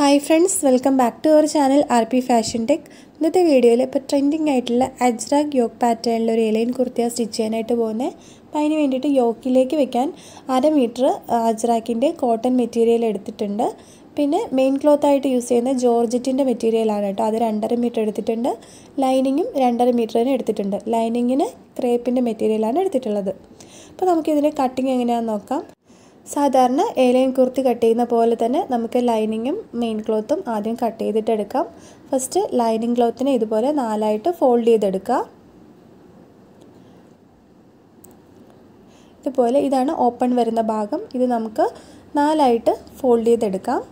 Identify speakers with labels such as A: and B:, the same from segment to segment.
A: hi friends welcome back to our channel R P fashion tech ഇന്നത്തെ വീഡിയോയിൽ ഇപ്പോൾ trending ആയിട്ടുള്ള അജ്രാഗ് യോക്ക് പാറ്റേണിൽ ഒരു എലൈൻ കുർത്തിയ സ്റ്റിച്ച് ചെയ്യാനായിട്ട് പോകുന്നത് അപ്പോൾ അതിന് വേണ്ടിയിട്ട് യോക്കിലേക്ക് വെക്കാൻ അര മീറ്റർ അജ്രാക്കിൻ്റെ കോട്ടൺ മെറ്റീരിയൽ എടുത്തിട്ടുണ്ട് പിന്നെ മെയിൻ ക്ലോത്ത് ആയിട്ട് യൂസ് ചെയ്യുന്ന ജോർജറ്റിൻ്റെ മെറ്റീരിയലാണ് കേട്ടോ അത് രണ്ടര മീറ്റർ എടുത്തിട്ടുണ്ട് ലൈനിങ്ങും രണ്ടര മീറ്റർ തന്നെ എടുത്തിട്ടുണ്ട് ലൈനിങ്ങിന് ക്രേപ്പിൻ്റെ മെറ്റീരിയലാണ് എടുത്തിട്ടുള്ളത് അപ്പോൾ നമുക്കിതിൻ്റെ കട്ടിങ് എങ്ങനെയാണെന്ന് നോക്കാം സാധാരണ ഏലൈൻ കുർത്തി കട്ട് ചെയ്യുന്ന പോലെ തന്നെ നമുക്ക് ലൈനിങ്ങും മെയിൻ ക്ലോത്തും ആദ്യം കട്ട് ചെയ്തിട്ട് എടുക്കാം ഫസ്റ്റ് ലൈനിങ് ക്ലോത്തിനെ ഇതുപോലെ നാലായിട്ട് ഫോൾഡ് ചെയ്തെടുക്കുക ഇതുപോലെ ഇതാണ് ഓപ്പൺ വരുന്ന ഭാഗം ഇത് നമുക്ക് നാലായിട്ട് ഫോൾഡ് ചെയ്തെടുക്കാം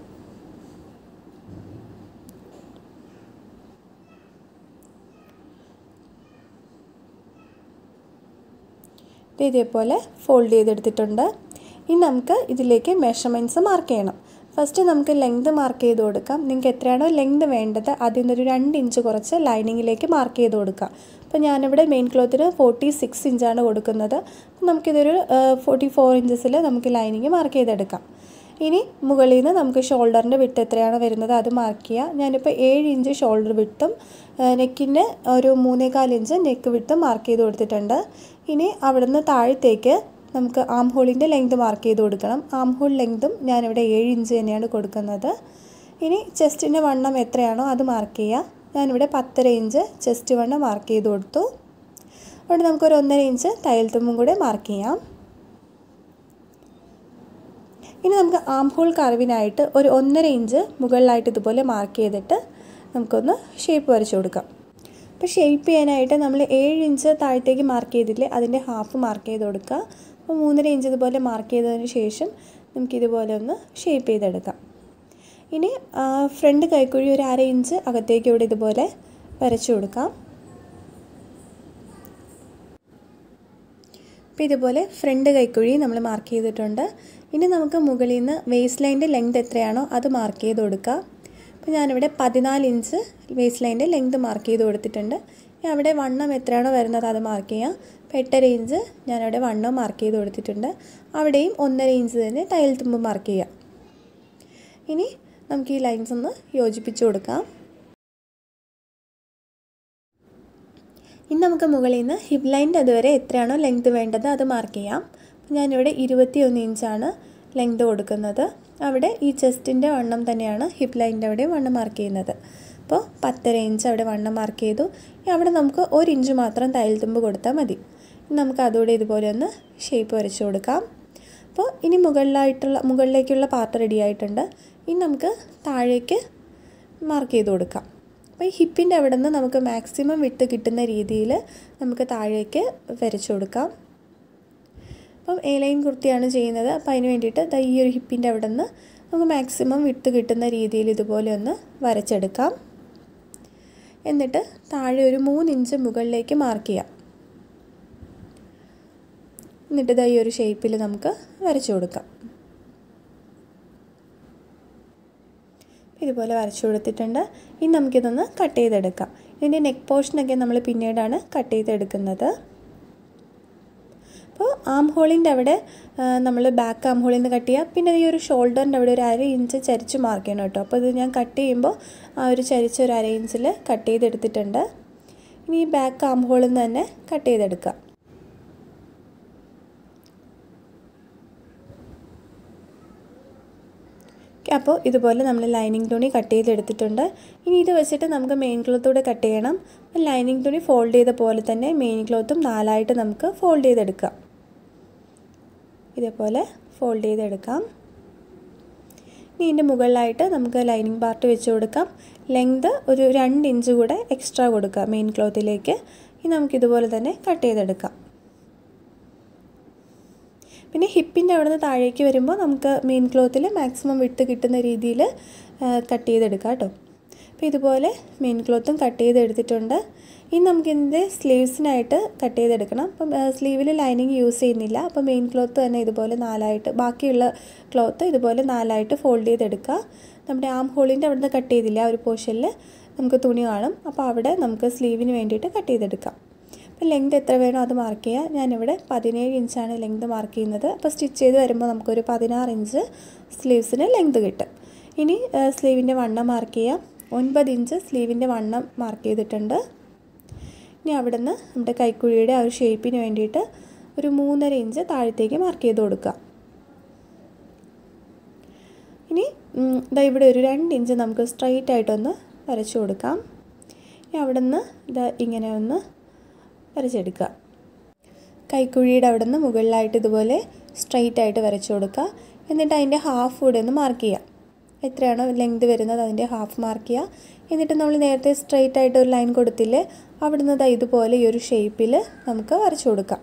A: ഇതേപോലെ ഫോൾഡ് ചെയ്തെടുത്തിട്ടുണ്ട് ഇനി നമുക്ക് ഇതിലേക്ക് മെഷർമെൻറ്റ്സ് മാർക്ക് ചെയ്യണം ഫസ്റ്റ് നമുക്ക് ലെങ്ത് മാർക്ക് ചെയ്ത് കൊടുക്കാം നിങ്ങൾക്ക് എത്രയാണോ ലെങ്ത് വേണ്ടത് അതിൽ നിന്നൊരു രണ്ട് ഇഞ്ച് കുറച്ച് ലൈനിങ്ങിലേക്ക് മാർക്ക് ചെയ്ത് കൊടുക്കാം അപ്പോൾ ഞാനിവിടെ മെയിൻ ക്ലോത്തിന് ഫോർട്ടി സിക്സ് ഇഞ്ചാണ് കൊടുക്കുന്നത് നമുക്കിതൊരു ഫോർട്ടി ഫോർ ഇഞ്ചസിൽ നമുക്ക് ലൈനിങ് മാർക്ക് ചെയ്തെടുക്കാം ഇനി മുകളിൽ നിന്ന് നമുക്ക് ഷോൾഡറിൻ്റെ വിട്ട് എത്രയാണ് വരുന്നത് അത് മാർക്ക് ചെയ്യുക ഞാനിപ്പോൾ ഏഴ് ഇഞ്ച് ഷോൾഡർ വിട്ടും നെക്കിന് ഒരു മൂന്നേകാൽ ഇഞ്ച് നെക്ക് വിട്ടും മാർക്ക് ചെയ്ത് കൊടുത്തിട്ടുണ്ട് ഇനി അവിടുന്ന് താഴത്തേക്ക് നമുക്ക് ആം ഹോളിൻ്റെ ലെങ്ത് മാർക്ക് ചെയ്ത് കൊടുക്കണം ആം ഹോൾ ലെങ്തും ഞാനിവിടെ ഏഴ് ഇഞ്ച് തന്നെയാണ് കൊടുക്കുന്നത് ഇനി ചെസ്റ്റിൻ്റെ വണ്ണം എത്രയാണോ അത് മാർക്ക് ചെയ്യുക ഞാനിവിടെ പത്തര ഇഞ്ച് ചെസ്റ്റ് വണ്ണം മാർക്ക് ചെയ്ത് കൊടുത്തു അവിടെ നമുക്കൊരു ഒന്നര ഇഞ്ച് തയ്യൽ തുമ്പും കൂടെ മാർക്ക് ചെയ്യാം ഇനി നമുക്ക് ആം ഹോൾ കർവിനായിട്ട് ഒരു ഒന്നര ഇഞ്ച് മുകളിലായിട്ട് ഇതുപോലെ മാർക്ക് ചെയ്തിട്ട് നമുക്കൊന്ന് ഷേപ്പ് വരച്ചു കൊടുക്കാം അപ്പോൾ ഷേപ്പ് ചെയ്യാനായിട്ട് നമ്മൾ ഏഴ് ഇഞ്ച് താഴത്തേക്ക് മാർക്ക് ചെയ്തില്ലേ അതിൻ്റെ ഹാഫ് മാർക്ക് ചെയ്ത് കൊടുക്കുക അപ്പോൾ മൂന്നര ഇഞ്ച് ഇതുപോലെ മാർക്ക് ചെയ്തതിന് ശേഷം നമുക്കിതുപോലെ ഒന്ന് ഷേപ്പ് ചെയ്തെടുക്കാം ഇനി ഫ്രണ്ട് കൈക്കുഴി ഒരു അര ഇഞ്ച് അകത്തേക്ക് ഇവിടെ ഇതുപോലെ വരച്ചു കൊടുക്കാം അപ്പോൾ ഇതുപോലെ ഫ്രണ്ട് കൈക്കുഴി നമ്മൾ മാർക്ക് ചെയ്തിട്ടുണ്ട് ഇനി നമുക്ക് മുകളിൽ നിന്ന് വേസ്റ്റ് ലൈൻ്റെ ലെങ്ത് എത്രയാണോ അത് മാർക്ക് ചെയ്ത് കൊടുക്കുക അപ്പോൾ ഞാനിവിടെ പതിനാല് ഇഞ്ച് വേസ്റ്റ് ലൈൻ്റെ ലെങ്ത് മാർക്ക് ചെയ്ത് കൊടുത്തിട്ടുണ്ട് അവിടെ വണ്ണം എത്രയാണോ വരുന്നത് അത് മാർക്ക് ചെയ്യാം അപ്പോൾ എട്ടര ഇഞ്ച് ഞാനവിടെ വണ്ണം മാർക്ക് ചെയ്ത് കൊടുത്തിട്ടുണ്ട് അവിടെയും ഒന്നര ഇഞ്ച് തന്നെ തയ്യൽ തുമ്പ് മാർക്ക് ചെയ്യാം ഇനി നമുക്ക് ഈ ലൈൻസ് ഒന്ന് യോജിപ്പിച്ച് കൊടുക്കാം ഇനി നമുക്ക് മുകളിൽ നിന്ന് ഹിപ്പ് ലൈൻ്റെ അതുവരെ എത്രയാണോ ലെങ്ത് വേണ്ടത് അത് മാർക്ക് ചെയ്യാം ഞാനിവിടെ ഇരുപത്തി ഒന്ന് ഇഞ്ചാണ് ലെങ്ത് കൊടുക്കുന്നത് അവിടെ ഈ ചെസ്റ്റിൻ്റെ വണ്ണം തന്നെയാണ് ഹിപ്പ് ലൈൻ്റെ അവിടെ വണ്ണം മാർക്ക് ചെയ്യുന്നത് അപ്പോൾ പത്തര ഇഞ്ച് അവിടെ വണ്ണം മാർക്ക് ചെയ്തു അവിടെ നമുക്ക് ഒരു ഇഞ്ച് മാത്രം തയ്യൽ തുമ്പ് കൊടുത്താൽ മതി നമുക്ക് അതുകൂടെ ഇതുപോലെ ഒന്ന് ഷേപ്പ് വരച്ചു കൊടുക്കാം അപ്പോൾ ഇനി മുകളിലായിട്ടുള്ള മുകളിലേക്കുള്ള പാർട്ട് റെഡി ആയിട്ടുണ്ട് ഇനി നമുക്ക് താഴേക്ക് മാർക്ക് ചെയ്ത് കൊടുക്കാം അപ്പോൾ ഈ ഹിപ്പിൻ്റെ അവിടെ നിന്ന് നമുക്ക് മാക്സിമം വിട്ട് കിട്ടുന്ന രീതിയിൽ നമുക്ക് താഴേക്ക് വരച്ചു കൊടുക്കാം അപ്പം എ ലൈൻ കുർത്തിയാണ് ചെയ്യുന്നത് അപ്പോൾ അതിന് വേണ്ടിയിട്ട് ഈ ഒരു ഹിപ്പിൻ്റെ അവിടെ നിന്ന് നമുക്ക് മാക്സിമം വിട്ട് കിട്ടുന്ന രീതിയിൽ ഇതുപോലെ ഒന്ന് വരച്ചെടുക്കാം എന്നിട്ട് താഴെ ഒരു മൂന്ന് ഇഞ്ച് മുകളിലേക്ക് മാർക്ക് ചെയ്യാം എന്നിട്ട് ഈ ഒരു ഷേപ്പിൽ നമുക്ക് വരച്ചു കൊടുക്കാം ഇതുപോലെ വരച്ചു കൊടുത്തിട്ടുണ്ട് ഇനി നമുക്കിതൊന്ന് കട്ട് ചെയ്തെടുക്കാം ഇതിൻ്റെ നെക്ക് പോർഷനൊക്കെ നമ്മൾ പിന്നീടാണ് കട്ട് ചെയ്തെടുക്കുന്നത് അപ്പോൾ ആം ഹോളിൻ്റെ അവിടെ നമ്മൾ ബാക്ക് ആം ഹോളിൽ നിന്ന് കട്ട് ചെയ്യുക പിന്നെ ഈ ഒരു ഷോൾഡറിൻ്റെ അവിടെ ഒരു അര ഇഞ്ച് ചരിച്ച് മാർക്ക് ചെയ്യണം കേട്ടോ അപ്പോൾ ഇത് ഞാൻ കട്ട് ചെയ്യുമ്പോൾ ആ ഒരു ചരിച്ച ഒരു അര ഇഞ്ചിൽ കട്ട് ചെയ്തെടുത്തിട്ടുണ്ട് ഇനി ഈ ബാക്ക് ആം ഹോളിൽ നിന്ന് തന്നെ കട്ട് ചെയ്തെടുക്കുക അപ്പോൾ ഇതുപോലെ നമ്മൾ ലൈനിങ് തുണി കട്ട് ചെയ്തെടുത്തിട്ടുണ്ട് ഇനി ഇത് വെച്ചിട്ട് നമുക്ക് മെയിൻ ക്ലോത്തൂടെ കട്ട് ചെയ്യണം ലൈനിങ് തുണി ഫോൾഡ് ചെയ്ത പോലെ തന്നെ മെയിൻ ക്ലോത്തും നാലായിട്ട് നമുക്ക് ഫോൾഡ് ചെയ്തെടുക്കാം ഇതേപോലെ ഫോൾഡ് ചെയ്തെടുക്കാം ഇനി ഇതിൻ്റെ മുകളിലായിട്ട് നമുക്ക് ലൈനിങ് പാർട്ട് വെച്ച് കൊടുക്കാം ലെങ്ത് ഒരു രണ്ട് ഇഞ്ച് കൂടെ എക്സ്ട്രാ കൊടുക്കാം മെയിൻ ക്ലോത്തിലേക്ക് ഇനി നമുക്കിതുപോലെ തന്നെ കട്ട് ചെയ്തെടുക്കാം പിന്നെ ഹിപ്പിൻ്റെ അവിടെ നിന്ന് താഴേക്ക് വരുമ്പോൾ നമുക്ക് മെയിൻ ക്ലോത്തിൽ മാക്സിമം വിട്ട് കിട്ടുന്ന രീതിയിൽ കട്ട് ചെയ്തെടുക്കാം കേട്ടോ അപ്പോൾ ഇതുപോലെ മെയിൻ ക്ലോത്തും കട്ട് ചെയ്തെടുത്തിട്ടുണ്ട് ഇനി നമുക്കിതിൻ്റെ സ്ലീവ്സിനായിട്ട് കട്ട് ചെയ്തെടുക്കണം അപ്പം സ്ലീവിൽ ലൈനിങ് യൂസ് ചെയ്യുന്നില്ല അപ്പോൾ മെയിൻ ക്ലോത്ത് തന്നെ ഇതുപോലെ നാലായിട്ട് ബാക്കിയുള്ള ക്ലോത്ത് ഇതുപോലെ നാലായിട്ട് ഫോൾഡ് ചെയ്തെടുക്കുക നമ്മുടെ ആം ഹോളിൻ്റെ അവിടെ നിന്ന് കട്ട് ചെയ്തില്ല ആ ഒരു പോർഷനിൽ നമുക്ക് തുണി കാണും അപ്പോൾ അവിടെ നമുക്ക് സ്ലീവിന് വേണ്ടിയിട്ട് കട്ട് ചെയ്തെടുക്കാം അപ്പോൾ ലെങ്ത് എത്ര വേണോ അത് മാർക്ക് ചെയ്യുക ഞാനിവിടെ പതിനേഴ് ഇഞ്ചാണ് ലെങ്ത് മാർക്ക് ചെയ്യുന്നത് അപ്പോൾ സ്റ്റിച്ച് ചെയ്ത് വരുമ്പോൾ നമുക്കൊരു പതിനാറ് ഇഞ്ച് സ്ലീവ്സിന് ലെങ്ത് കിട്ടും ഇനി സ്ലീവിൻ്റെ വണ്ണം മാർക്ക് ചെയ്യാം ഒൻപത് ഇഞ്ച് സ്ലീവിൻ്റെ വണ്ണം മാർക്ക് ചെയ്തിട്ടുണ്ട് ഇനി അവിടുന്ന് നമ്മുടെ കൈക്കുഴിയുടെ ആ ഒരു ഷേപ്പിന് വേണ്ടിയിട്ട് ഒരു മൂന്നര ഇഞ്ച് താഴത്തേക്ക് മാർക്ക് ചെയ്ത് കൊടുക്കുക ഇനി ഇതാ ഇവിടെ ഒരു രണ്ട് ഇഞ്ച് നമുക്ക് സ്ട്രൈറ്റ് ആയിട്ടൊന്ന് വരച്ചു കൊടുക്കാം ഇനി അവിടെ നിന്ന് ഇതാ ഇങ്ങനെ ഒന്ന് വരച്ചെടുക്കുക കൈക്കുഴിയുടെ അവിടെ നിന്ന് മുകളിലായിട്ട് ഇതുപോലെ സ്ട്രൈറ്റ് ആയിട്ട് വരച്ചു കൊടുക്കുക എന്നിട്ട് അതിൻ്റെ ഹാഫ് കൂടെ ഒന്ന് മാർക്ക് ചെയ്യുക എത്രയാണോ ലെങ്ത് വരുന്നത് അതിൻ്റെ ഹാഫ് മാർക്ക് ചെയ്യുക എന്നിട്ട് നമ്മൾ നേരത്തെ സ്ട്രൈറ്റ് ആയിട്ട് ഒരു ലൈൻ കൊടുത്തില്ലേ അവിടെ നിന്ന് ഇതുപോലെ ഈ ഒരു ഷേപ്പിൽ നമുക്ക് വരച്ചു കൊടുക്കാം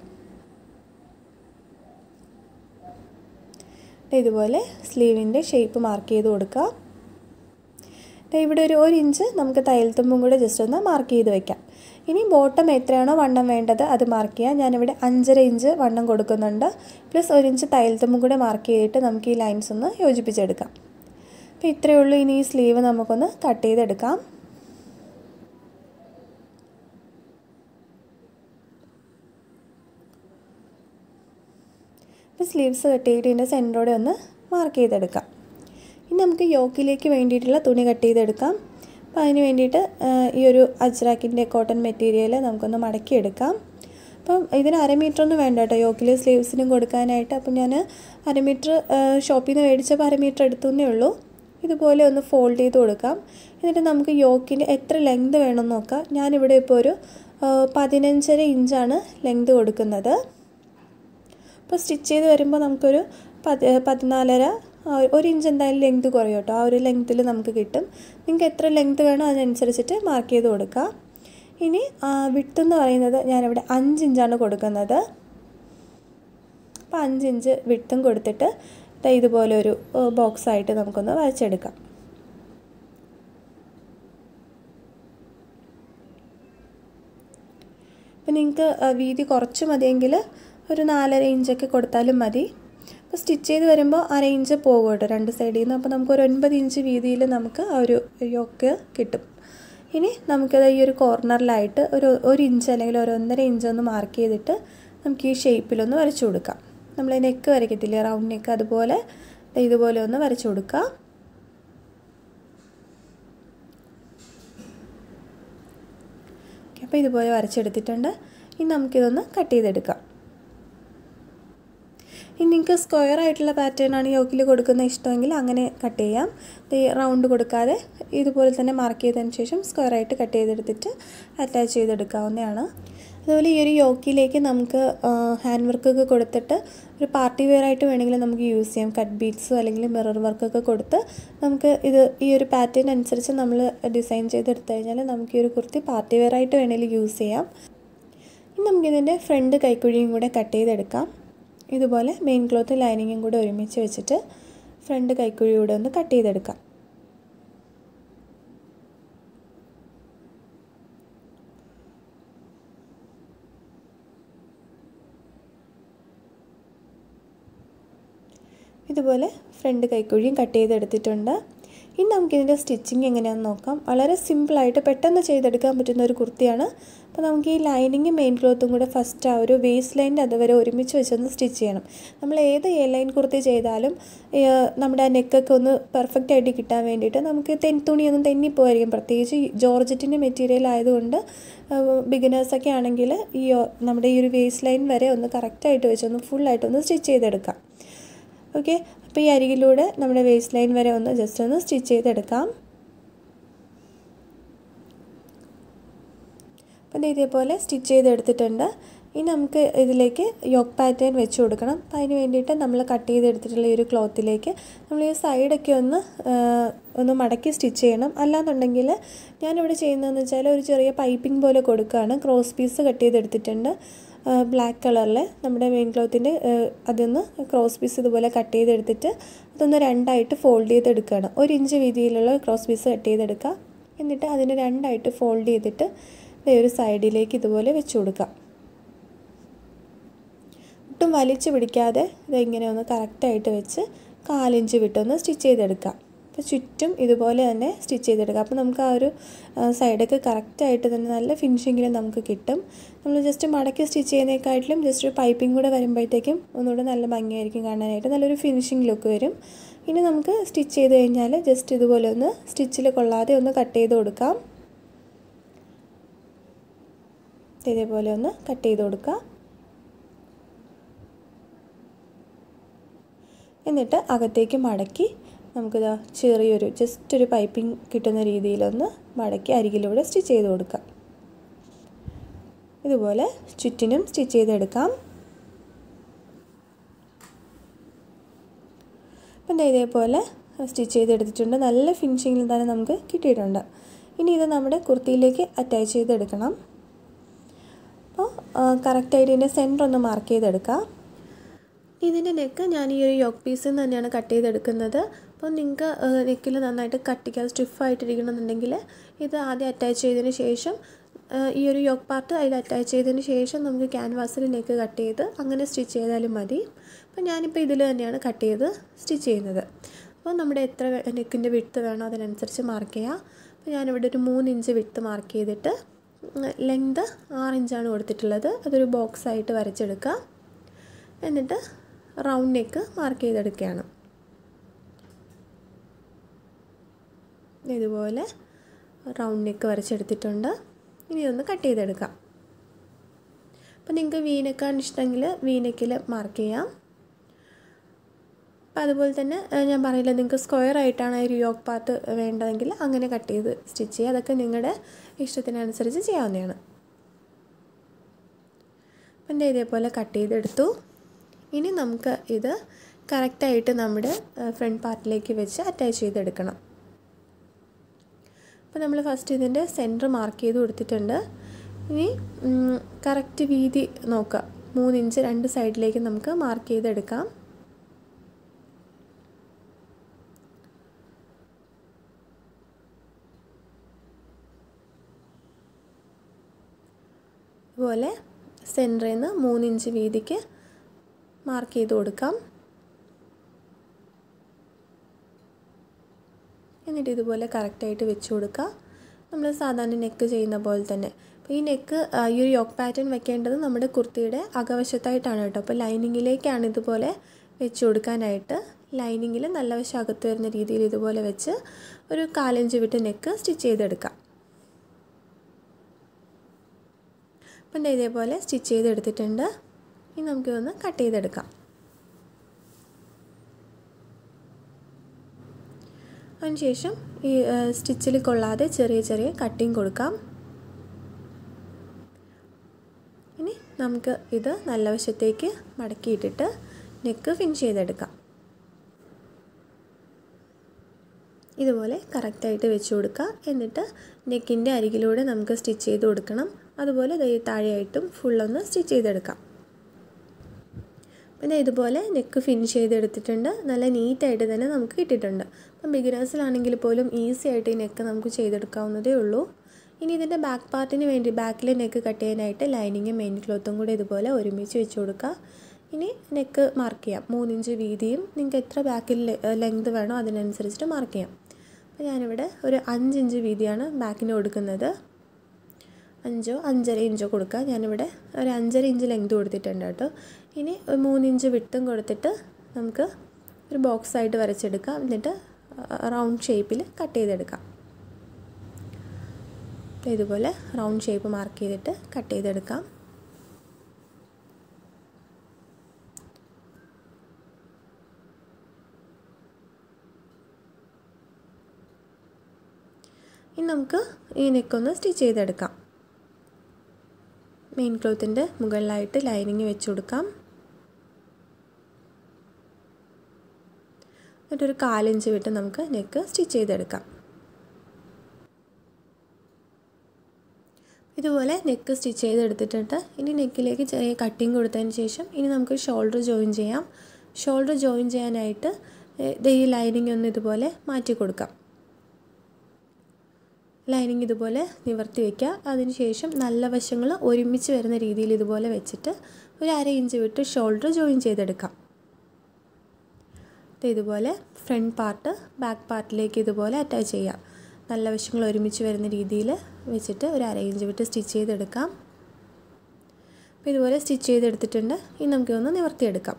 A: ഇതുപോലെ സ്ലീവിൻ്റെ ഷേപ്പ് മാർക്ക് ചെയ്ത് കൊടുക്കുക ഇവിടെ ഒരു ഒരു ഇഞ്ച് നമുക്ക് തയ്യൽത്തുമ്പും കൂടെ ജസ്റ്റ് ഒന്ന് മാർക്ക് ചെയ്ത് വെക്കാം ഇനി ബോട്ടം എത്രയാണോ വണ്ണം വേണ്ടത് അത് മാർക്ക് ചെയ്യാം ഞാനിവിടെ അഞ്ചര ഇഞ്ച് വണ്ണം കൊടുക്കുന്നുണ്ട് പ്ലസ് ഒരു ഇഞ്ച് തയ്യൽത്തുമ്പും കൂടെ മാർക്ക് ചെയ്തിട്ട് നമുക്ക് ഈ ലൈൻസ് ഒന്ന് യോജിപ്പിച്ചെടുക്കാം അപ്പോൾ ഇത്രയേ ഉള്ളൂ ഇനി ഈ സ്ലീവ് നമുക്കൊന്ന് കട്ട് ചെയ്തെടുക്കാം ഇപ്പോൾ സ്ലീവ്സ് കട്ട് ചെയ്തിട്ട് ഇതിൻ്റെ സെൻറ്ററോടെ ഒന്ന് മാർക്ക് ചെയ്തെടുക്കാം ഇനി നമുക്ക് യോക്കിലേക്ക് വേണ്ടിയിട്ടുള്ള തുണി കട്ട് ചെയ്തെടുക്കാം അപ്പോൾ അതിന് വേണ്ടിയിട്ട് ഈ ഒരു അജ്രാക്കിൻ്റെ കോട്ടൺ മെറ്റീരിയൽ നമുക്കൊന്ന് മടക്കിയെടുക്കാം അപ്പം ഇതിന് അര മീറ്റർ ഒന്നും വേണ്ട കേട്ടോ യോക്കിൽ സ്ലീവ്സിനും കൊടുക്കാനായിട്ട് അപ്പം ഞാൻ അര മീറ്റർ ഷോപ്പിൽ നിന്ന് മേടിച്ചപ്പോൾ അര മീറ്റർ എടുത്തുന്നേ ഉള്ളൂ ഇതുപോലെ ഒന്ന് ഫോൾഡ് ചെയ്ത് കൊടുക്കാം എന്നിട്ട് നമുക്ക് യോക്കിൻ്റെ എത്ര ലെങ്ത് വേണമെന്ന് നോക്കാം ഞാനിവിടെ ഇപ്പോൾ ഒരു പതിനഞ്ചര ഇഞ്ചാണ് ലെങ്ത് കൊടുക്കുന്നത് അപ്പോൾ സ്റ്റിച്ച് ചെയ്ത് വരുമ്പോൾ നമുക്കൊരു പതി പതിനാലര ഒരു ഇഞ്ച് എന്തായാലും ലെങ്ത് കുറയും കേട്ടോ ആ ഒരു ലെങ്ത്തിൽ നമുക്ക് കിട്ടും നിങ്ങൾക്ക് എത്ര ലെങ്ത് വേണോ അതിനനുസരിച്ചിട്ട് മാർക്ക് ചെയ്ത് കൊടുക്കുക ഇനി വിട്ട് എന്ന് പറയുന്നത് ഞാനിവിടെ അഞ്ച് ഇഞ്ചാണ് കൊടുക്കുന്നത് അപ്പോൾ അഞ്ച് ഇഞ്ച് വിട്ടും കൊടുത്തിട്ട് ഇതുപോലെ ഒരു ബോക്സ് ആയിട്ട് നമുക്കൊന്ന് വരച്ചെടുക്കാം അപ്പോൾ നിങ്ങൾക്ക് വീതി കുറച്ച് മതിയെങ്കിൽ ഒരു നാലര ഇഞ്ചൊക്കെ കൊടുത്താലും മതി അപ്പോൾ സ്റ്റിച്ച് ചെയ്ത് വരുമ്പോൾ അര ഇഞ്ച് പോകും കേട്ടോ രണ്ട് സൈഡിൽ നിന്ന് അപ്പോൾ നമുക്ക് ഒരു ഒൻപത് ഇഞ്ച് വീതിയിൽ നമുക്ക് ആ ഒരു യോക്ക് കിട്ടും ഇനി നമുക്കത് ഈ ഒരു കോർണറിലായിട്ട് ഒരു ഒരു ഇഞ്ച് അല്ലെങ്കിൽ ഒരു ഒന്നര ഇഞ്ച് ഒന്ന് മാർക്ക് ചെയ്തിട്ട് നമുക്ക് ഈ ഷേപ്പിലൊന്ന് വരച്ചു കൊടുക്കാം നമ്മൾ നെക്ക് വരയ്ക്കത്തില്ലേ റൗണ്ട് നെക്ക് അതുപോലെ ഇതുപോലെ ഒന്ന് വരച്ചു കൊടുക്കുക അപ്പോൾ ഇതുപോലെ വരച്ചെടുത്തിട്ടുണ്ട് ഇനി നമുക്കിതൊന്ന് കട്ട് ചെയ്തെടുക്കാം ഇനി നിങ്ങൾക്ക് സ്ക്വയർ ആയിട്ടുള്ള പാറ്റേൺ ആണ് യോക്കിൽ കൊടുക്കുന്ന ഇഷ്ടമെങ്കിൽ അങ്ങനെ കട്ട് ചെയ്യാം റൗണ്ട് കൊടുക്കാതെ ഇതുപോലെ തന്നെ മാർക്ക് ചെയ്തതിന് ശേഷം സ്ക്വയർ ആയിട്ട് കട്ട് ചെയ്തെടുത്തിട്ട് അറ്റാച്ച് ചെയ്തെടുക്കാവുന്നതാണ് അതുപോലെ ഈ ഒരു യോക്കിലേക്ക് നമുക്ക് ഹാൻഡ് വർക്കൊക്കെ കൊടുത്തിട്ട് ഒരു പാർട്ടി വെയർ ആയിട്ട് വേണമെങ്കിൽ നമുക്ക് യൂസ് ചെയ്യാം കട്ട് ബീഡ്സോ അല്ലെങ്കിൽ മിറർ വർക്കൊക്കെ കൊടുത്ത് നമുക്ക് ഇത് ഈ ഒരു പാറ്റേൺ അനുസരിച്ച് നമ്മൾ ഡിസൈൻ ചെയ്തെടുത്തു കഴിഞ്ഞാൽ നമുക്ക് ഈ ഒരു കുർത്തി പാർട്ടി വെയർ ആയിട്ട് വേണമെങ്കിൽ യൂസ് ചെയ്യാം ഇനി നമുക്കിതിൻ്റെ ഫ്രണ്ട് കൈക്കുഴിയും കൂടെ കട്ട് ചെയ്തെടുക്കാം ഇതുപോലെ മെയിൻ ക്ലോത്ത് ലൈനിങ്ങും കൂടെ ഒരുമിച്ച് വെച്ചിട്ട് ഫ്രണ്ട് കൈക്കുഴിയൂടെ ഒന്ന് കട്ട് ചെയ്തെടുക്കാം ഇതുപോലെ ഫ്രണ്ട് കൈക്കുഴിയും കട്ട് ചെയ്തെടുത്തിട്ടുണ്ട് ഇനി നമുക്കിതിൻ്റെ സ്റ്റിച്ചിങ് എങ്ങനെയാണെന്ന് നോക്കാം വളരെ സിമ്പിളായിട്ട് പെട്ടെന്ന് ചെയ്തെടുക്കാൻ പറ്റുന്ന ഒരു കുർത്തിയാണ് അപ്പോൾ നമുക്ക് ഈ ലൈനിങ്ങും മെയിൻ ക്ലോത്തും കൂടെ ഫസ്റ്റ് ആ ഒരു വേസ്റ്റ് ലൈൻ്റെ അതുവരെ ഒരുമിച്ച് വെച്ചൊന്ന് സ്റ്റിച്ച് ചെയ്യണം നമ്മൾ ഏത് എ ലൈൻ കുർത്തി ചെയ്താലും നമ്മുടെ ആ നെക്കൊക്കെ ഒന്ന് പെർഫെക്റ്റ് ആയിട്ട് കിട്ടാൻ വേണ്ടിയിട്ട് നമുക്ക് തെൻ തുണിയൊന്നും തെന്നിപ്പോയിരിക്കും പ്രത്യേകിച്ച് ജോർജറ്റിൻ്റെ മെറ്റീരിയൽ ആയതുകൊണ്ട് ബിഗിനേഴ്സൊക്കെ ആണെങ്കിൽ ഈ നമ്മുടെ ഈ ഒരു വേസ്റ്റ് ലൈൻ വരെ ഒന്ന് കറക്റ്റായിട്ട് വെച്ചൊന്ന് ഫുള്ളായിട്ടൊന്ന് സ്റ്റിച്ച് ചെയ്തെടുക്കാം ഓക്കെ അപ്പോൾ ഈ അരികിലൂടെ നമ്മുടെ വേസ്റ്റ് ലൈൻ വരെ ഒന്ന് ജസ്റ്റ് ഒന്ന് സ്റ്റിച്ച് ചെയ്തെടുക്കാം അപ്പം ഇതേപോലെ സ്റ്റിച്ച് ചെയ്തെടുത്തിട്ടുണ്ട് ഇനി നമുക്ക് ഇതിലേക്ക് യോക്ക് പാറ്റേൺ വെച്ച് കൊടുക്കണം അപ്പം അതിന് വേണ്ടിയിട്ട് നമ്മൾ കട്ട് ചെയ്തെടുത്തിട്ടുള്ള ഈ ഒരു ക്ലോത്തിലേക്ക് നമ്മൾ ഈ സൈഡൊക്കെ ഒന്ന് ഒന്ന് മടക്കി സ്റ്റിച്ച് ചെയ്യണം അല്ലാന്നുണ്ടെങ്കിൽ ഞാനിവിടെ ചെയ്യുന്നതെന്ന് വെച്ചാൽ ഒരു ചെറിയ പൈപ്പിംഗ് പോലെ കൊടുക്കുകയാണ് ക്രോസ് പീസ് കട്ട് ചെയ്തെടുത്തിട്ടുണ്ട് ബ്ലാക്ക് കളറിൽ നമ്മുടെ മെയിൻ ക്ലോത്തിൻ്റെ അതൊന്ന് ക്രോസ് പീസ് ഇതുപോലെ കട്ട് ചെയ്തെടുത്തിട്ട് അതൊന്ന് രണ്ടായിട്ട് ഫോൾഡ് ചെയ്തെടുക്കുകയാണ് ഒരു ഇഞ്ച് വീതിയിലുള്ള ക്രോസ് പീസ് കട്ട് ചെയ്തെടുക്കുക എന്നിട്ട് അതിന് രണ്ടായിട്ട് ഫോൾഡ് ചെയ്തിട്ട് ഒരു സൈഡിലേക്ക് ഇതുപോലെ വെച്ച് കൊടുക്കുക ഒട്ടും വലിച്ചു പിടിക്കാതെ ഇതിങ്ങനെ ഒന്ന് കറക്റ്റായിട്ട് വെച്ച് കാലിഞ്ച് വിട്ടൊന്ന് സ്റ്റിച്ച് ചെയ്തെടുക്കാം അപ്പോൾ ചുറ്റും ഇതുപോലെ തന്നെ സ്റ്റിച്ച് ചെയ്തെടുക്കുക അപ്പോൾ നമുക്ക് ആ ഒരു സൈഡൊക്കെ കറക്റ്റായിട്ട് തന്നെ നല്ല ഫിനിഷിങ്ങിൽ നമുക്ക് കിട്ടും നമ്മൾ ജസ്റ്റ് മടക്കി സ്റ്റിച്ച് ചെയ്യുന്നതിനെക്കാട്ടിലും ജസ്റ്റ് ഒരു പൈപ്പിംഗ് കൂടെ വരുമ്പോഴത്തേക്കും ഒന്നുകൂടെ നല്ല ഭംഗിയായിരിക്കും കാണാനായിട്ട് നല്ലൊരു ഫിനിഷിങ് ലുക്ക് വരും ഇനി നമുക്ക് സ്റ്റിച്ച് ചെയ്ത് കഴിഞ്ഞാൽ ജസ്റ്റ് ഇതുപോലെ ഒന്ന് സ്റ്റിച്ചിൽ കൊള്ളാതെ ഒന്ന് കട്ട് ചെയ്ത് കൊടുക്കാം ഇതേപോലെ ഒന്ന് കട്ട് ചെയ്ത് കൊടുക്കുക എന്നിട്ട് അകത്തേക്ക് മടക്കി നമുക്കിത് ചെറിയൊരു ജസ്റ്റ് ഒരു പൈപ്പിംഗ് കിട്ടുന്ന രീതിയിലൊന്ന് മടക്കി അരികിലൂടെ സ്റ്റിച്ച് ചെയ്ത് കൊടുക്കാം ഇതുപോലെ ചുറ്റിനും സ്റ്റിച്ച് ചെയ്തെടുക്കാം അപ്പം ഇതേപോലെ സ്റ്റിച്ച് ചെയ്തെടുത്തിട്ടുണ്ട് നല്ല ഫിനിഷിങ്ങിൽ തന്നെ നമുക്ക് കിട്ടിയിട്ടുണ്ട് ഇനി ഇത് നമ്മുടെ കുർത്തിയിലേക്ക് അറ്റാച്ച് ചെയ്തെടുക്കണം അപ്പോൾ കറക്റ്റായിട്ട് ഇതിൻ്റെ സെൻറ്റർ ഒന്ന് മാർക്ക് ചെയ്തെടുക്കാം ഇതിൻ്റെ നെക്ക് ഞാൻ ഈ ഒരു യോക്ക് പീസിൽ നിന്ന് തന്നെയാണ് കട്ട് ചെയ്തെടുക്കുന്നത് അപ്പോൾ നിങ്ങൾക്ക് നെക്കിൽ നന്നായിട്ട് കട്ടിക്കാതെ സ്റ്റിഫായിട്ടിരിക്കണമെന്നുണ്ടെങ്കിൽ ഇത് ആദ്യം അറ്റാച്ച് ചെയ്തതിന് ശേഷം ഈ ഒരു യോക്ക് പാർട്ട് അതിൽ അറ്റാച്ച് ചെയ്തതിന് ശേഷം നമുക്ക് ക്യാൻവാസിൽ നെക്ക് കട്ട് ചെയ്ത് അങ്ങനെ സ്റ്റിച്ച് ചെയ്താലും മതി അപ്പോൾ ഞാനിപ്പോൾ ഇതിൽ തന്നെയാണ് കട്ട് ചെയ്ത് സ്റ്റിച്ച് ചെയ്യുന്നത് അപ്പോൾ നമ്മുടെ എത്ര നെക്കിൻ്റെ വിട്ത്ത് വേണോ അതിനനുസരിച്ച് മാർക്ക് ചെയ്യുക അപ്പോൾ ഞാനിവിടെ ഒരു മൂന്ന് ഇഞ്ച് വിട്ത്ത് മാർക്ക് ചെയ്തിട്ട് ലെങ്ത് ആറ് ഇഞ്ചാണ് കൊടുത്തിട്ടുള്ളത് അതൊരു ബോക്സ് ആയിട്ട് വരച്ചെടുക്കുക എന്നിട്ട് റൗണ്ട് നെക്ക് മാർക്ക് ചെയ്തെടുക്കുകയാണ് ഇതുപോലെ റൗണ്ട് നെക്ക് വരച്ചെടുത്തിട്ടുണ്ട് ഇനി ഒന്ന് കട്ട് ചെയ്തെടുക്കാം അപ്പോൾ നിങ്ങൾക്ക് വീനെക്കാണ് ഇഷ്ടമെങ്കിൽ വീനെക്കിൽ മാർക്ക് ചെയ്യാം അപ്പോൾ അതുപോലെ തന്നെ ഞാൻ പറയില്ല നിങ്ങൾക്ക് സ്ക്വയർ ആയിട്ടാണ് ഒരു യോക്ക് പാർട്ട് വേണ്ടതെങ്കിൽ അങ്ങനെ കട്ട് ചെയ്ത് സ്റ്റിച്ച് ചെയ്യുക അതൊക്കെ നിങ്ങളുടെ ഇഷ്ടത്തിനനുസരിച്ച് ചെയ്യാവുന്നതാണ് അപ്പം എന്താ ഇതേപോലെ കട്ട് ചെയ്തെടുത്തു ഇനി നമുക്ക് ഇത് കറക്റ്റായിട്ട് നമ്മുടെ ഫ്രണ്ട് പാർട്ടിലേക്ക് വെച്ച് അറ്റാച്ച് ചെയ്തെടുക്കണം അപ്പോൾ നമ്മൾ ഫസ്റ്റ് ഇതിൻ്റെ സെൻറ്റർ മാർക്ക് ചെയ്ത് കൊടുത്തിട്ടുണ്ട് ഇനി കറക്റ്റ് വീതി നോക്കുക മൂന്നിഞ്ച് രണ്ട് സൈഡിലേക്ക് നമുക്ക് മാർക്ക് ചെയ്തെടുക്കാം അതുപോലെ സെൻറ്ററിൽ നിന്ന് മൂന്നിഞ്ച് വീതിക്ക് മാർക്ക് ചെയ്ത് കൊടുക്കാം എന്നിട്ട് ഇതുപോലെ കറക്റ്റായിട്ട് വെച്ച് കൊടുക്കുക നമ്മൾ സാധാരണ നെക്ക് ചെയ്യുന്ന പോലെ തന്നെ അപ്പോൾ ഈ നെക്ക് ഈ ഒരു യോക്ക് പാറ്റേൺ വെക്കേണ്ടത് നമ്മുടെ കുർത്തിയുടെ അകവശത്തായിട്ടാണ് കേട്ടോ അപ്പോൾ ലൈനിങ്ങിലേക്കാണ് ഇതുപോലെ വെച്ച് കൊടുക്കാനായിട്ട് ലൈനിങ്ങിൽ നല്ല വശം അകത്ത് വരുന്ന രീതിയിൽ ഇതുപോലെ വെച്ച് ഒരു കാലഞ്ച് വിട്ട് നെക്ക് സ്റ്റിച്ച് ചെയ്തെടുക്കാം അപ്പം ഇതേപോലെ സ്റ്റിച്ച് ചെയ്തെടുത്തിട്ടുണ്ട് ഇനി നമുക്കിതൊന്ന് കട്ട് ചെയ്തെടുക്കാം അതിനുശേഷം ഈ സ്റ്റിച്ചിൽ കൊള്ളാതെ ചെറിയ ചെറിയ കട്ടിങ് കൊടുക്കാം ഇനി നമുക്ക് ഇത് നല്ല വശത്തേക്ക് മടക്കിയിട്ടിട്ട് നെക്ക് ഫിനിഷ് ചെയ്തെടുക്കാം ഇതുപോലെ കറക്റ്റായിട്ട് വെച്ച് കൊടുക്കുക എന്നിട്ട് നെക്കിൻ്റെ അരികിലൂടെ നമുക്ക് സ്റ്റിച്ച് ചെയ്ത് കൊടുക്കണം അതുപോലെ താഴെയായിട്ടും ഫുള്ളൊന്ന് സ്റ്റിച്ച് ചെയ്തെടുക്കാം പിന്നെ ഇതുപോലെ നെക്ക് ഫിനിഷ് ചെയ്തെടുത്തിട്ടുണ്ട് നല്ല നീറ്റായിട്ട് തന്നെ നമുക്ക് കിട്ടിയിട്ടുണ്ട് അപ്പം ബിഗിനേഴ്സിലാണെങ്കിൽ പോലും ഈസി ആയിട്ട് ഈ നെക്ക് നമുക്ക് ചെയ്തെടുക്കാവുന്നതേ ഉള്ളൂ ഇനി ഇതിൻ്റെ ബാക്ക് പാർട്ടിന് വേണ്ടി ബാക്കിലെ നെക്ക് കട്ട് ചെയ്യാനായിട്ട് ലൈനിങ്ങും മെയിൻ ക്ലോത്തും കൂടെ ഇതുപോലെ ഒരുമിച്ച് വെച്ച് കൊടുക്കുക ഇനി നെക്ക് മാർക്ക് ചെയ്യാം മൂന്നിഞ്ച് വീതിയും നിങ്ങൾക്ക് എത്ര ബാക്കിൽ ലെങ്ത് വേണോ അതിനനുസരിച്ചിട്ട് മാർക്ക് ചെയ്യാം അപ്പോൾ ഞാനിവിടെ ഒരു അഞ്ചിഞ്ച് വീതിയാണ് ബാക്കിന് കൊടുക്കുന്നത് അഞ്ചോ അഞ്ചര ഇഞ്ചോ കൊടുക്കുക ഞാനിവിടെ ഒരു അഞ്ചര ഇഞ്ച് ലെങ്ത് കൊടുത്തിട്ടുണ്ട് കേട്ടോ ഇനി ഒരു മൂന്നിഞ്ച് വിട്ടും കൊടുത്തിട്ട് നമുക്ക് ഒരു ബോക്സ് ആയിട്ട് വരച്ചെടുക്കാം എന്നിട്ട് റൗണ്ട് ഷേപ്പിൽ കട്ട് ചെയ്തെടുക്കാം ഇതുപോലെ റൗണ്ട് ഷേപ്പ് മാർക്ക് ചെയ്തിട്ട് കട്ട് ചെയ്തെടുക്കാം ഇനി നമുക്ക് ഈ നെക്കൊന്ന് സ്റ്റിച്ച് ചെയ്തെടുക്കാം മെയിൻ ക്ലോത്തിൻ്റെ മുകളിലായിട്ട് ലൈനിങ് വെച്ച് കൊടുക്കാം എന്നിട്ടൊരു കാലിഞ്ച് വിട്ട് നമുക്ക് നെക്ക് സ്റ്റിച്ച് ചെയ്തെടുക്കാം ഇതുപോലെ നെക്ക് സ്റ്റിച്ച് ചെയ്തെടുത്തിട്ടുണ്ട് ഇനി നെക്കിലേക്ക് ചെറിയ കട്ടിങ് കൊടുത്തതിന് ശേഷം ഇനി നമുക്ക് ഷോൾഡർ ജോയിൻ ചെയ്യാം ഷോൾഡർ ജോയിൻ ചെയ്യാനായിട്ട് ഈ ലൈനിങ് ഒന്ന് ഇതുപോലെ മാറ്റി കൊടുക്കാം ലൈനിങ് ഇതുപോലെ നിവർത്തി വയ്ക്കുക അതിനുശേഷം നല്ല വശങ്ങൾ ഒരുമിച്ച് വരുന്ന രീതിയിൽ ഇതുപോലെ വെച്ചിട്ട് ഒരു അര ഇഞ്ച് വിട്ട് ഷോൾഡർ ജോയിൻ ചെയ്തെടുക്കാം ഇതുപോലെ ഫ്രണ്ട് പാർട്ട് ബാക്ക് പാർട്ടിലേക്ക് ഇതുപോലെ അറ്റാച്ച് ചെയ്യാം നല്ല വശങ്ങൾ ഒരുമിച്ച് വരുന്ന രീതിയിൽ വെച്ചിട്ട് ഒരു അരയിഞ്ച് വിട്ട് സ്റ്റിച്ച് ചെയ്തെടുക്കാം അപ്പോൾ ഇതുപോലെ സ്റ്റിച്ച് ചെയ്തെടുത്തിട്ടുണ്ട് ഇനി നമുക്കൊന്ന് നിവർത്തിയെടുക്കാം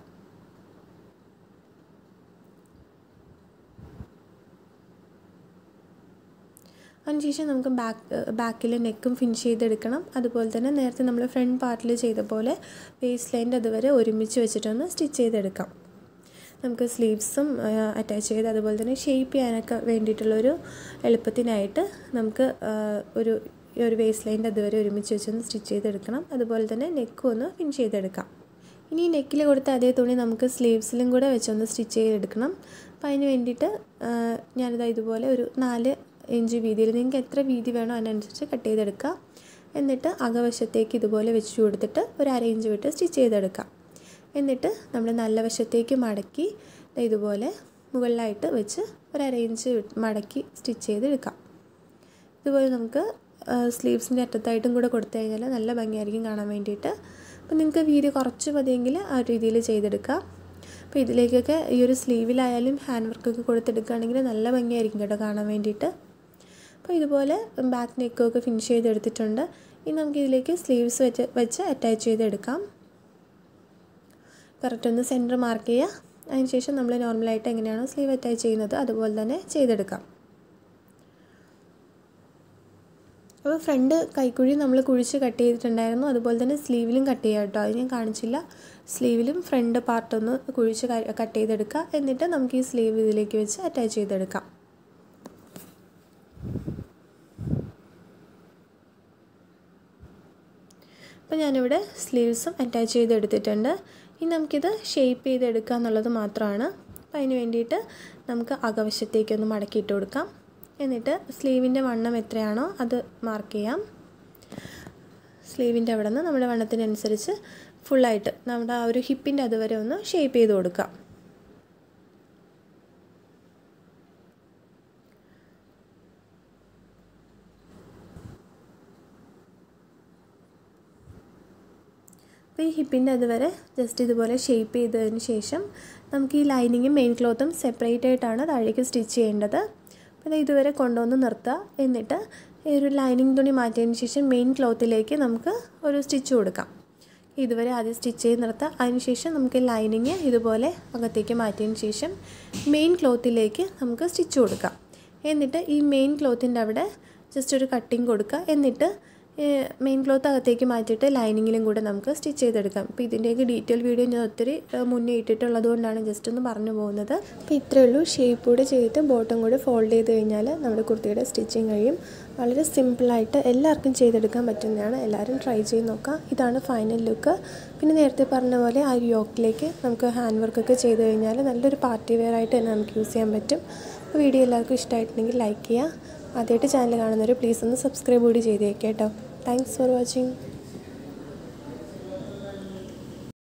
A: അതിനുശേഷം നമുക്ക് ബാക്ക് ബാക്കിൽ നെക്കും ഫിനിഷ് ചെയ്തെടുക്കണം അതുപോലെ തന്നെ നേരത്തെ നമ്മൾ ഫ്രണ്ട് പാർട്ടിൽ ചെയ്ത പോലെ വേസ്റ്റ് ലൈൻ്റെ അതുവരെ ഒരുമിച്ച് വെച്ചിട്ടൊന്ന് സ്റ്റിച്ച് ചെയ്തെടുക്കാം നമുക്ക് സ്ലീവ്സും അറ്റാച്ച് ചെയ്ത് അതുപോലെ തന്നെ ഷേപ്പ് ചെയ്യാനൊക്കെ വേണ്ടിയിട്ടുള്ളൊരു എളുപ്പത്തിനായിട്ട് നമുക്ക് ഒരു ഈ ഒരു വേസ്റ്റ് ലൈൻ്റെ അതുവരെ ഒരുമിച്ച് വെച്ചൊന്ന് സ്റ്റിച്ച് ചെയ്തെടുക്കണം അതുപോലെ തന്നെ നെക്കും ഒന്ന് ഫിനിഷ് ചെയ്തെടുക്കാം ഇനി നെക്കിൽ കൊടുത്ത അതേ തുണി നമുക്ക് സ്ലീവ്സിലും കൂടെ വെച്ചൊന്ന് സ്റ്റിച്ച് ചെയ്തെടുക്കണം അപ്പോൾ അതിന് വേണ്ടിയിട്ട് ഞാനിതാ ഇതുപോലെ ഒരു നാല് ഇഞ്ച് വീതിയിൽ നിങ്ങൾക്ക് എത്ര വീതി വേണോ അതിനനുസരിച്ച് കട്ട് ചെയ്തെടുക്കുക എന്നിട്ട് അകവശത്തേക്ക് ഇതുപോലെ വെച്ച് കൊടുത്തിട്ട് ഒരു അര ഇഞ്ച് വിട്ട് സ്റ്റിച്ച് ചെയ്തെടുക്കാം എന്നിട്ട് നമ്മൾ നല്ല വശത്തേക്ക് മടക്കി ഇതുപോലെ മുകളിലായിട്ട് വെച്ച് ഒരു അര ഇഞ്ച് മടക്കി സ്റ്റിച്ച് ചെയ്തെടുക്കാം ഇതുപോലെ നമുക്ക് സ്ലീവ്സിൻ്റെ അറ്റത്തായിട്ടും കൂടെ കൊടുത്തു കഴിഞ്ഞാൽ നല്ല ഭംഗിയായിരിക്കും കാണാൻ വേണ്ടിയിട്ട് അപ്പോൾ നിങ്ങൾക്ക് വീതി കുറച്ച് മതിയെങ്കിൽ ആ രീതിയിൽ ചെയ്തെടുക്കാം അപ്പോൾ ഇതിലേക്കൊക്കെ ഈ ഒരു സ്ലീവിലായാലും ഹാൻഡ് വർക്കൊക്കെ കൊടുത്തെടുക്കുകയാണെങ്കിൽ നല്ല ഭംഗിയായിരിക്കും കേട്ടോ കാണാൻ വേണ്ടിയിട്ട് അപ്പോൾ ഇതുപോലെ ബാക്ക് നെക്കൊക്കെ ഫിനിഷ് ചെയ്തെടുത്തിട്ടുണ്ട് ഇനി നമുക്ക് ഇതിലേക്ക് സ്ലീവ്സ് വെച്ച് വെച്ച് അറ്റാച്ച് ചെയ്തെടുക്കാം കറക്റ്റ് ഒന്ന് സെൻറ്റർ മാർക്ക് ചെയ്യുക അതിനുശേഷം നമ്മൾ നോർമലായിട്ട് എങ്ങനെയാണോ സ്ലീവ് അറ്റാച്ച് ചെയ്യുന്നത് അതുപോലെ തന്നെ ചെയ്തെടുക്കാം അപ്പോൾ ഫ്രണ്ട് കൈക്കുഴി നമ്മൾ കുഴിച്ച് കട്ട് ചെയ്തിട്ടുണ്ടായിരുന്നു അതുപോലെ തന്നെ സ്ലീവിലും കട്ട് ചെയ്യാം കേട്ടോ അത് ഞാൻ കാണിച്ചില്ല സ്ലീവിലും ഫ്രണ്ട് പാർട്ടൊന്ന് കുഴിച്ച് കട്ട് ചെയ്തെടുക്കുക എന്നിട്ട് നമുക്ക് ഈ സ്ലീവ് ഇതിലേക്ക് വെച്ച് അറ്റാച്ച് ചെയ്തെടുക്കാം അപ്പോൾ ഞാനിവിടെ സ്ലീവ്സും അറ്റാച്ച് ചെയ്തെടുത്തിട്ടുണ്ട് ഇനി നമുക്കിത് ഷേപ്പ് ചെയ്തെടുക്കുക എന്നുള്ളത് മാത്രമാണ് അപ്പോൾ അതിന് വേണ്ടിയിട്ട് നമുക്ക് അകവശത്തേക്കൊന്ന് മടക്കിയിട്ട് കൊടുക്കാം എന്നിട്ട് സ്ലീവിൻ്റെ വണ്ണം എത്രയാണോ അത് മാർക്ക് ചെയ്യാം സ്ലീവിൻ്റെ അവിടെ നിന്ന് നമ്മുടെ വണ്ണത്തിനനുസരിച്ച് ഫുള്ളായിട്ട് നമ്മുടെ ആ ഒരു ഹിപ്പിൻ്റെ അതുവരെ ഒന്ന് ഷേപ്പ് ചെയ്ത് കൊടുക്കാം അപ്പോൾ ഈ ഹിപ്പിൻ്റെ അതുവരെ ജസ്റ്റ് ഇതുപോലെ ഷേപ്പ് ചെയ്തതിന് ശേഷം നമുക്ക് ഈ ലൈനിങ്ങും മെയിൻ ക്ലോത്തും സെപ്പറേറ്റ് ആയിട്ടാണ് താഴേക്ക് സ്റ്റിച്ച് ചെയ്യേണ്ടത് അപ്പോൾ ഇതുവരെ കൊണ്ടുവന്ന് നിർത്തുക എന്നിട്ട് ഈ ഒരു ലൈനിങ് തുണി മാറ്റിയതിന് ശേഷം മെയിൻ ക്ലോത്തിലേക്ക് നമുക്ക് ഒരു സ്റ്റിച്ച് കൊടുക്കാം ഇതുവരെ ആദ്യം സ്റ്റിച്ച് ചെയ്ത് നിർത്തുക അതിനുശേഷം നമുക്ക് ലൈനിങ് ഇതുപോലെ അകത്തേക്ക് മാറ്റിയതിന് ശേഷം മെയിൻ ക്ലോത്തിലേക്ക് നമുക്ക് സ്റ്റിച്ച് കൊടുക്കാം എന്നിട്ട് ഈ മെയിൻ ക്ലോത്തിൻ്റെ അവിടെ ജസ്റ്റ് ഒരു കട്ടിങ് കൊടുക്കുക എന്നിട്ട് മെയിൻ ക്ലോത്ത് അകത്തേക്ക് മാറ്റിയിട്ട് ലൈനിങ്ങിലും കൂടെ നമുക്ക് സ്റ്റിച്ച് ചെയ്തെടുക്കാം അപ്പോൾ ഇതിൻ്റെയൊക്കെ ഡീറ്റെയിൽ വീഡിയോ ഞാൻ ഒത്തിരി മുന്നേ ഇട്ടിട്ടുള്ളത് കൊണ്ടാണ് ജസ്റ്റ് ഒന്ന് പറഞ്ഞു പോകുന്നത് അപ്പോൾ ഇത്രയേ ഉള്ളൂ ഷേപ്പ് കൂടെ ചെയ്തിട്ട് ബോട്ടം കൂടെ ഫോൾഡ് ചെയ്ത് കഴിഞ്ഞാൽ നമ്മുടെ കുർത്തിയുടെ സ്റ്റിച്ചിങ് കഴിയും വളരെ സിമ്പിളായിട്ട് എല്ലാവർക്കും ചെയ്തെടുക്കാൻ പറ്റുന്നതാണ് എല്ലാവരും ട്രൈ ചെയ്ത് നോക്കാം ഇതാണ് ഫൈനൽ ലുക്ക് പിന്നെ നേരത്തെ പറഞ്ഞ പോലെ ആ ഒരു യോക്കിലേക്ക് നമുക്ക് ഹാൻഡ് വർക്കൊക്കെ ചെയ്ത് കഴിഞ്ഞാൽ നല്ലൊരു പാർട്ടി വെയർ ആയിട്ട് തന്നെ നമുക്ക് യൂസ് ചെയ്യാൻ പറ്റും അപ്പോൾ വീഡിയോ എല്ലാവർക്കും ഇഷ്ടമായിട്ടുണ്ടെങ്കിൽ ലൈക്ക് ചെയ്യുക ആദ്യമായിട്ട് ചാനൽ കാണുന്നവർ പ്ലീസ് ഒന്ന് സബ്സ്ക്രൈബ് കൂടി ചെയ്തേക്കാം കേട്ടോ താങ്ക്സ് ഫോർ വാച്ചിങ്